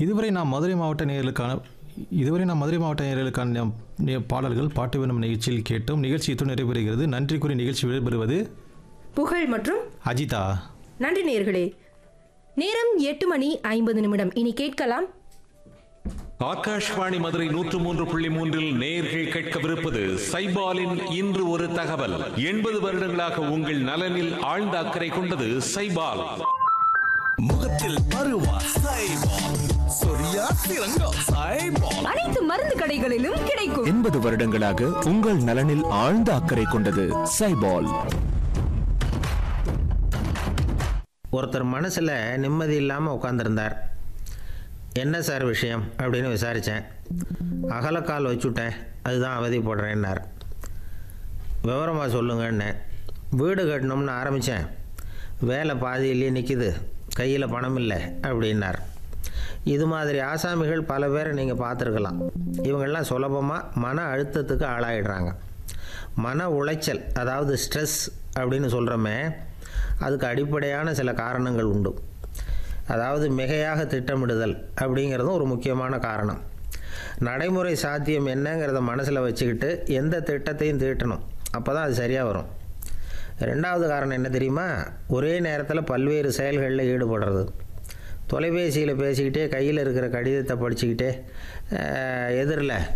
இதுவரை நாம் மதுரை மாவட்ட நேயர்களுக்கான இதுவரை நாம் மதுரை மாவட்ட நேயர்களுக்கான நம் நே- பாடல்கள் பாட்டு வேணும் நிகழ்ச்சியில் கேட்டோம் நிகழ்ச்சி இத்துடன் நிறைவேறுகிறது நன்றி கூறி நிகழ்ச்சி விடைபெறுவது புகழ் மற்றும் அஜிதா நன்றி நேர்களே நேரம் எட்டு மணி ஐம்பது நிமிடம் இனி கேட்கலாம் ஆகாஷ்வாணி மதுரை நூற்று மூன்று புள்ளி மூன்றில் நேர்கள் கேட்கவிருப்பது சைபாலின் இன்று ஒரு தகவல் எண்பது வருடங்களாக உங்கள் நலனில் ஆழ்ந்த அக்கறை கொண்டது சைபால் முகத்தில் பருவா சைபால் சொரியா சிறங்கம் சைபால் அனைத்து மருந்து கடைகளிலும் கிடைக்கும் எண்பது வருடங்களாக உங்கள் நலனில் ஆழ்ந்த அக்கறை கொண்டது சைபால் ஒருத்தர் மனசில் நிம்மதி இல்லாமல் உட்காந்துருந்தார் என்ன சார் விஷயம் அப்படின்னு விசாரித்தேன் அகலக்கால் வச்சுட்டேன் அதுதான் அவதிப்படுறேன்னார் விவரமாக சொல்லுங்கன்னேன் வீடு கட்டணும்னு ஆரம்பித்தேன் வேலை பாதியிலேயே நிற்கிது கையில் பணம் இல்லை அப்படின்னார் இது மாதிரி ஆசாமிகள் பல பேரை நீங்கள் பார்த்துருக்கலாம் இவங்கெல்லாம் சுலபமாக மன அழுத்தத்துக்கு ஆளாயிடுறாங்க மன உளைச்சல் அதாவது ஸ்ட்ரெஸ் அப்படின்னு சொல்கிறோமே அதுக்கு அடிப்படையான சில காரணங்கள் உண்டு அதாவது மிகையாக திட்டமிடுதல் அப்படிங்கிறதும் ஒரு முக்கியமான காரணம் நடைமுறை சாத்தியம் என்னங்கிறத மனசில் வச்சுக்கிட்டு எந்த திட்டத்தையும் தீட்டணும் அப்போ தான் அது சரியாக வரும் ரெண்டாவது காரணம் என்ன தெரியுமா ஒரே நேரத்தில் பல்வேறு செயல்களில் ஈடுபடுறது தொலைபேசியில் பேசிக்கிட்டே கையில் இருக்கிற கடிதத்தை படிச்சுக்கிட்டே எதிரில்